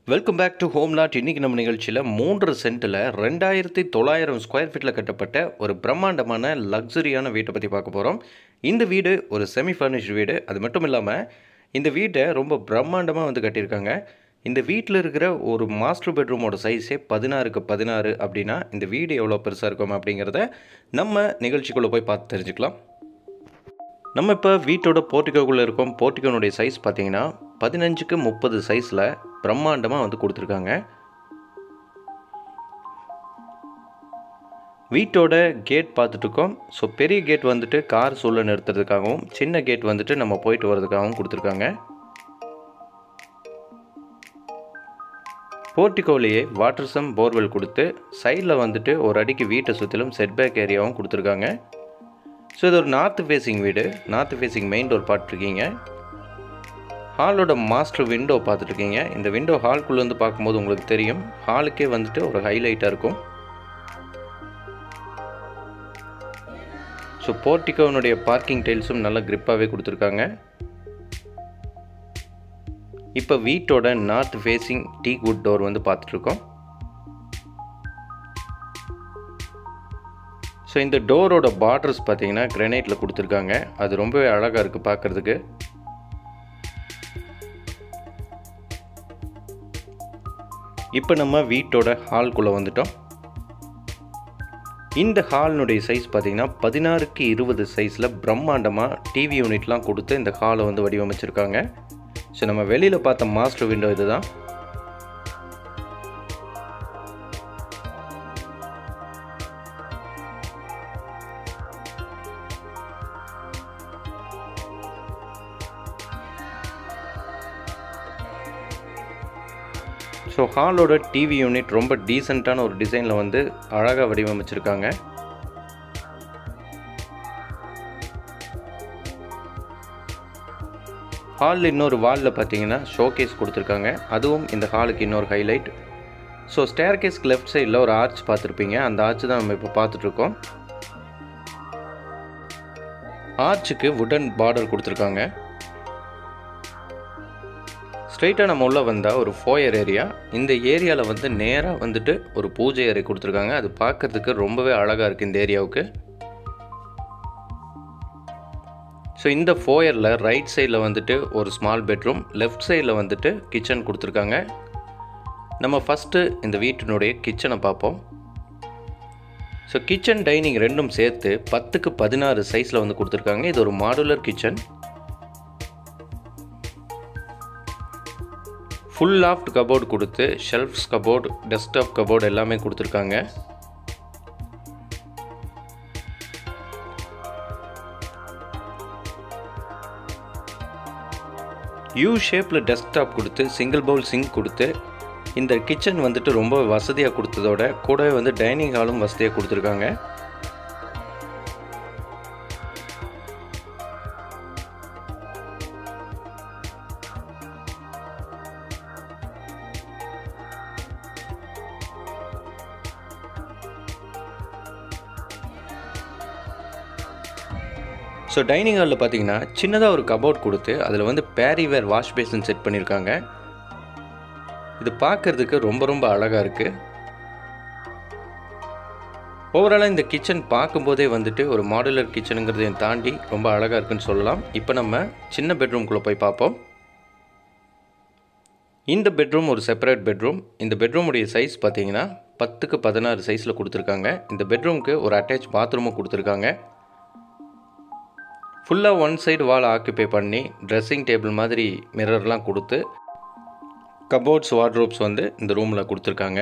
welcome back to home லாட் இன்றைக்கி நம்ம நிகழ்ச்சியில் மூன்று சென்ட்டில் ரெண்டாயிரத்தி தொள்ளாயிரம் ஸ்கொயர் ஃபீட்டில் கட்டப்பட்ட ஒரு பிரம்மாண்டமான லக்ஸரியான வீட்டை பற்றி பார்க்க போகிறோம் இந்த வீடு ஒரு செமி ஃபர்னிஷ்டு வீடு அது மட்டும் இல்லாமல் இந்த வீட்டை ரொம்ப பிரம்மாண்டமாக வந்து கட்டியிருக்காங்க இந்த வீட்டில் இருக்கிற ஒரு மாஸ்டர் பெட்ரூமோட சைஸே பதினாறுக்கு பதினாறு அப்படின்னா இந்த வீடு எவ்வளோ பெருசாக இருக்கும் அப்படிங்கிறத நம்ம நிகழ்ச்சிக்குள்ளே போய் பார்த்து தெரிஞ்சுக்கலாம் நம்ம இப்போ வீட்டோட போர்ட்டிகோக்குள்ளே இருக்கோம் போர்ட்டிகோனுடைய சைஸ் பார்த்தீங்கன்னா பதினஞ்சுக்கு முப்பது சைஸில் பிரம்மாண்டமாக வந்து கொடுத்துருக்காங்க வீட்டோட கேட் பார்த்துட்டு இருக்கோம் ஸோ பெரிய கேட் வந்துட்டு கார் உள்ள நிறுத்துறதுக்காகவும் சின்ன கேட் வந்துட்டு நம்ம போயிட்டு வர்றதுக்காகவும் கொடுத்துருக்காங்க போர்ட்டிகோலேயே வாட்டர் சம் போர்வெல் கொடுத்து சைடில் வந்துட்டு ஒரு அடிக்கு வீட்டை சுற்றிலும் செட்பேக் ஏரியாவும் கொடுத்துருக்காங்க ஸோ இது ஒரு நார்த் ஃபேஸிங் வீடு நார்த் ஃபேஸிங் மெயின் டோர் பார்த்துருக்கீங்க ஹாலோட மாஸ்டர் விண்டோ பார்த்துட்ருக்கீங்க இந்த விண்டோ ஹால்குள்ளே வந்து பார்க்கும்போது உங்களுக்கு தெரியும் ஹாலுக்கே வந்துட்டு ஒரு ஹைலைட்டாக இருக்கும் ஸோ போர்ட்டிகோனுடைய பார்க்கிங் டைல்ஸும் நல்ல grip-ஆவே கொடுத்துருக்காங்க இப்போ வீட்டோட north facing teak wood door வந்து பார்த்துட்ருக்கோம் ஸோ இந்த டோரோட பார்டர்ஸ் பார்த்தீங்கன்னா கிரனைட்டில் கொடுத்துருக்காங்க அது ரொம்பவே அழகாக இருக்குது பார்க்குறதுக்கு இப்போ நம்ம வீட்டோட ஹால்குள்ளே வந்துட்டோம் இந்த ஹால்னுடைய சைஸ் பார்த்தீங்கன்னா பதினாறுக்கு இருபது சைஸில் பிரம்மாண்டமாக டிவி யூனிட்லாம் கொடுத்து இந்த ஹாலை வந்து வடிவமைச்சிருக்காங்க ஸோ நம்ம வெளியில் பார்த்த மாஸ்டர் விண்டோ இதுதான் ஸோ ஹாலோட டிவி யூனிட் ரொம்ப டீசெண்டான ஒரு டிசைனில் வந்து அழகாக வடிவமைச்சிருக்காங்க ஹாலில் இன்னொரு வாலில் பார்த்தீங்கன்னா ஷோகேஸ் கொடுத்துருக்காங்க அதுவும் இந்த ஹாலுக்கு இன்னொரு ஹைலைட் ஸோ ஸ்டேர் கேஸ்க்கு லெஃப்ட் சைடில் ஒரு ஆர்ச் பார்த்துருப்பீங்க அந்த ஆர்ச் தான் நம்ம இப்போ பார்த்துட்ருக்கோம் ஆர்ச்சுக்கு வுடன் பார்டர் கொடுத்துருக்காங்க ஸ்ட்ரைட்டாக நம்ம உள்ளே வந்தால் ஒரு ஃபோயர் ஏரியா இந்த ஏரியாவில் வந்து நேராக வந்துட்டு ஒரு பூஜை அறை கொடுத்துருக்காங்க அது பார்க்குறதுக்கு ரொம்பவே அழகாக இருக்குது இந்த ஏரியாவுக்கு ஸோ இந்த ஃபோயரில் ரைட் சைடில் வந்துட்டு ஒரு ஸ்மால் பெட்ரூம் லெஃப்ட் சைடில் வந்துட்டு கிச்சன் கொடுத்துருக்காங்க நம்ம ஃபஸ்ட்டு இந்த வீட்டினுடைய கிச்சனை பார்ப்போம் ஸோ கிச்சன் டைனிங் ரெண்டும் சேர்த்து பத்துக்கு பதினாறு சைஸில் வந்து கொடுத்துருக்காங்க இது ஒரு modular kitchen full loft cupboard கொடுத்து ஷெல்ஃப்ஸ் கபோர்டு டெஸ்க்டாப் கபோர்டு எல்லாமே கொடுத்துருக்காங்க யூ ஷேப்பில் டெஸ்க்டாப் கொடுத்து சிங்கிள் பவுல் சிங்க் கொடுத்து இந்த கிச்சன் வந்துட்டு ரொம்ப வசதியாக கொடுத்ததோட கூடவே வந்து டைனிங் ஹாலும் வசதியாக கொடுத்துருக்காங்க ஸோ டைனிங் ஹாலில் பார்த்தீங்கன்னா சின்னதாக ஒரு கபோர்ட் கொடுத்து அதில் வந்து பேரிவேர் வாஷ் பேசின் செட் பண்ணியிருக்காங்க இது பார்க்குறதுக்கு ரொம்ப ரொம்ப அழகாக இருக்குது ஓவராலாக இந்த கிச்சன் பார்க்கும்போதே வந்துட்டு ஒரு மாடுலர் கிச்சனுங்கிறதையும் தாண்டி ரொம்ப அழகாக இருக்குன்னு சொல்லலாம் இப்போ நம்ம சின்ன பெட்ரூம்குள்ளே போய் பார்ப்போம் இந்த பெட்ரூம் ஒரு செப்பரேட் பெட்ரூம் இந்த பெட்ரூமுடைய சைஸ் பார்த்தீங்கன்னா பத்துக்கு பதினாறு சைஸில் கொடுத்துருக்காங்க இந்த பெட்ரூமுக்கு ஒரு அட்டாச் பாத்ரூமும் கொடுத்துருக்காங்க ஃபுல்லாக ஒன் சைடு வால் ஆக்குப்பை பண்ணி ட்ரெஸ்ஸிங் டேபிள் மாதிரி மிரர்லாம் கொடுத்து கபோர்ட்ஸ் வார்ட்ரோப்ஸ் வந்து இந்த ரூமில் கொடுத்துருக்காங்க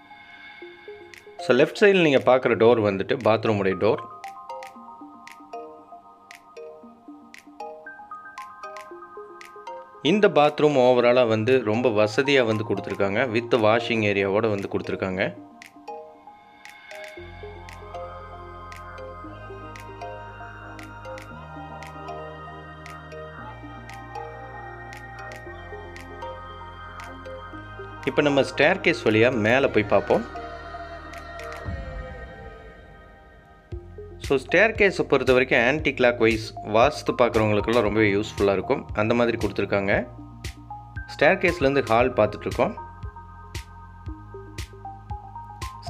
ஸோ லெஃப்ட் சைடில் நீங்கள் பார்க்குற டோர் வந்துட்டு பாத்ரூமுடைய டோர் இந்த பாத்ரூம் ஓவராலாக வந்து ரொம்ப வசதியாக வந்து கொடுத்துருக்காங்க வித் வாஷிங் ஏரியாவோடு வந்து கொடுத்துருக்காங்க இப்போ நம்ம ஸ்டேர் கேஸ் வழியாக மேலே போய் பார்ப்போம் ஸோ ஸ்டேர் கேஸை பொறுத்த வரைக்கும் ஆன்டி கிளாக் வைஸ் வாஸ்து பார்க்குறவங்களுக்கெல்லாம் ரொம்பவே யூஸ்ஃபுல்லாக இருக்கும் அந்த மாதிரி கொடுத்துருக்காங்க ஸ்டேர் கேஸ்லேருந்து ஹால் பார்த்துட்ருக்கோம்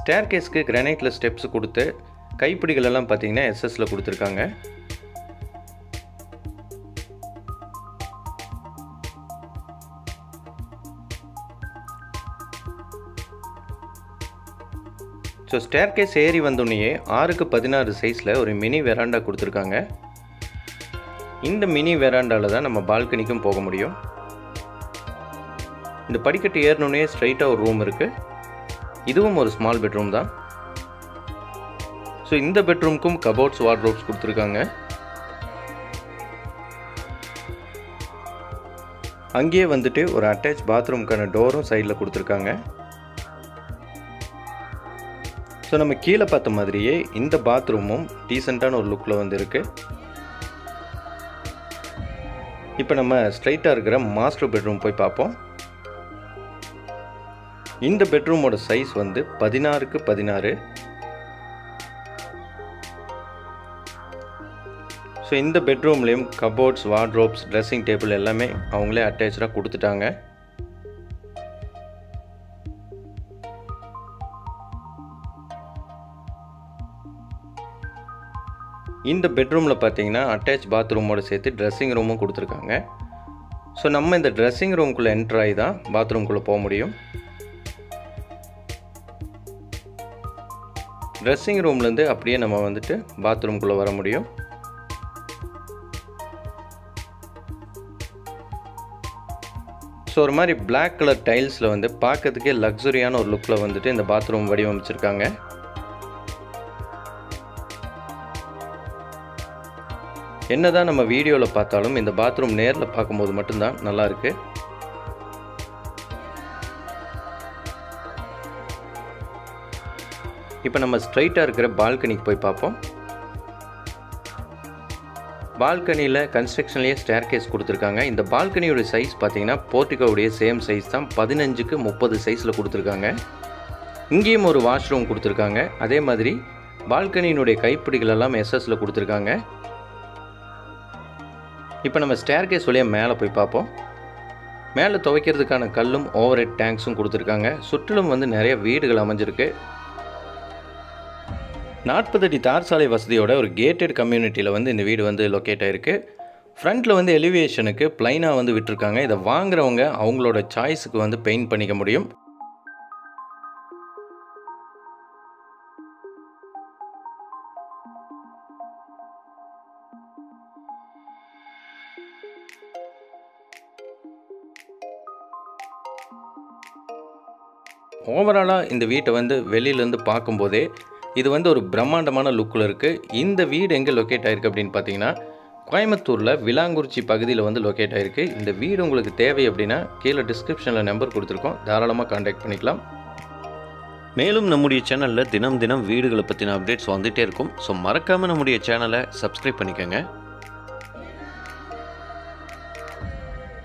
ஸ்டேர் கேஸ்க்கு கிரானைட்டில் ஸ்டெப்ஸ் கொடுத்து கைப்பிடிகள் எல்லாம் பார்த்தீங்கன்னா எஸ்எஸ்ல கொடுத்துருக்காங்க ஸோ ஸ்டேர் கேஸ் ஏறி வந்தோடனேயே ஆறுக்கு பதினாறு சைஸில் ஒரு மினி வெராண்டா கொடுத்துருக்காங்க இந்த மினி வெராண்டாவில் தான் நம்ம பால்கனிக்கும் போக முடியும் இந்த படிக்கட்டு ஏறினோடனே ஸ்ட்ரைட்டாக ஒரு ரூம் இருக்குது இதுவும் ஒரு ஸ்மால் பெட்ரூம் தான் ஸோ இந்த பெட்ரூம்க்கும் கபோர்ட்ஸ் வார்ட்ரோப்ஸ் கொடுத்துருக்காங்க அங்கேயே வந்துட்டு ஒரு அட்டாச் பாத்ரூம்க்கான டோரும் சைடில் கொடுத்துருக்காங்க ஸோ நம்ம கீழே பார்த்த மாதிரியே இந்த பாத்ரூமும் டீசெண்டான ஒரு லுக்கில் வந்து இருக்குது இப்போ நம்ம ஸ்ட்ரைட்டாக இருக்கிற மாஸ்டர் பெட்ரூம் போய் பார்ப்போம் இந்த பெட்ரூமோட சைஸ் வந்து பதினாறுக்கு பதினாறு ஸோ இந்த பெட்ரூம்லேயும் கபோர்ட்ஸ் வார்ட்ரோப்ஸ் ட்ரெஸ்ஸிங் டேபிள் எல்லாமே அவங்களே அட்டாச்சாக கொடுத்துட்டாங்க இந்த பெட்ரூமில் பார்த்தீங்கன்னா அட்டாச் பாத்ரூமோட சேர்த்து ட்ரெஸ்ஸிங் ரூமும் கொடுத்துருக்காங்க ஸோ நம்ம இந்த ட்ரெஸ்ஸிங் ரூம்குள்ளே என்ட்ரு ஆகி தான் பாத்ரூம்குள்ளே போக முடியும் ட்ரெஸ்ஸிங் ரூம்லேருந்து அப்படியே நம்ம வந்துட்டு பாத்ரூம்குள்ளே வர முடியும் ஸோ ஒரு மாதிரி பிளாக் கலர் டைல்ஸில் வந்து பார்க்கறதுக்கே லக்ஸுரியான ஒரு லுக்கில் வந்துட்டு இந்த பாத்ரூம் வடிவமைச்சிருக்காங்க என்னதான் நம்ம வீடியோவில் பார்த்தாலும் இந்த பாத்ரூம் நேரில் பார்க்கும்போது மட்டும்தான் நல்லா இருக்கு இப்போ நம்ம ஸ்ட்ரைட்டாக இருக்கிற பால்கனிக்கு போய் பார்ப்போம் பால்கனியில் கன்ஸ்ட்ரக்ஷன்லேயே ஸ்டேர் கேஸ் கொடுத்துருக்காங்க இந்த பால்கனியோட சைஸ் பார்த்தீங்கன்னா போர்ட்டிகோவுடைய சேம் சைஸ் தான் பதினஞ்சுக்கு முப்பது சைஸில் கொடுத்துருக்காங்க இங்கேயும் ஒரு வாஷ்ரூம் கொடுத்துருக்காங்க அதே மாதிரி பால்கனியினுடைய கைப்பிடிகள் எல்லாம் எஸ்எஸில் கொடுத்துருக்காங்க இப்போ நம்ம ஸ்டேர் கேஸ் வழியாக மேலே போய் பார்ப்போம் மேலே துவைக்கிறதுக்கான கல்லும் ஓவர் ஹெட் டேங்க்ஸும் கொடுத்துருக்காங்க சுற்றிலும் வந்து நிறைய வீடுகள் அமைஞ்சிருக்கு நாற்பது அடி தார் சாலை வசதியோட ஒரு கேட்டட் கம்யூனிட்டியில் வந்து இந்த வீடு வந்து லொக்கேட் ஆகிருக்கு ஃப்ரண்ட்டில் வந்து எலிவேஷனுக்கு ப்ளைனாக வந்து விட்டுருக்காங்க இதை வாங்குறவங்க அவங்களோட சாய்ஸுக்கு வந்து பெயிண்ட் பண்ணிக்க முடியும் ஓவராலாக இந்த வீட்டை வந்து வெளியிலேருந்து பார்க்கும்போதே இது வந்து ஒரு பிரம்மாண்டமான லுக்கில் இருக்குது இந்த வீடு எங்கே லொக்கேட் ஆகிருக்கு அப்படின்னு பார்த்தீங்கன்னா கோயம்புத்தூரில் விலாங்குறிச்சி பகுதியில் வந்து லொக்கேட் ஆகிருக்கு இந்த வீடு உங்களுக்கு தேவை அப்படின்னா கீழே டிஸ்கிரிப்ஷனில் நம்பர் கொடுத்துருக்கோம் தாராளமாக காண்டாக்ட் பண்ணிக்கலாம் மேலும் நம்முடைய சேனலில் தினம் தினம் வீடுகளை பற்றின அப்டேட்ஸ் வந்துகிட்டே இருக்கும் ஸோ மறக்காமல் நம்முடைய சேனலை சப்ஸ்கிரைப் பண்ணிக்கோங்க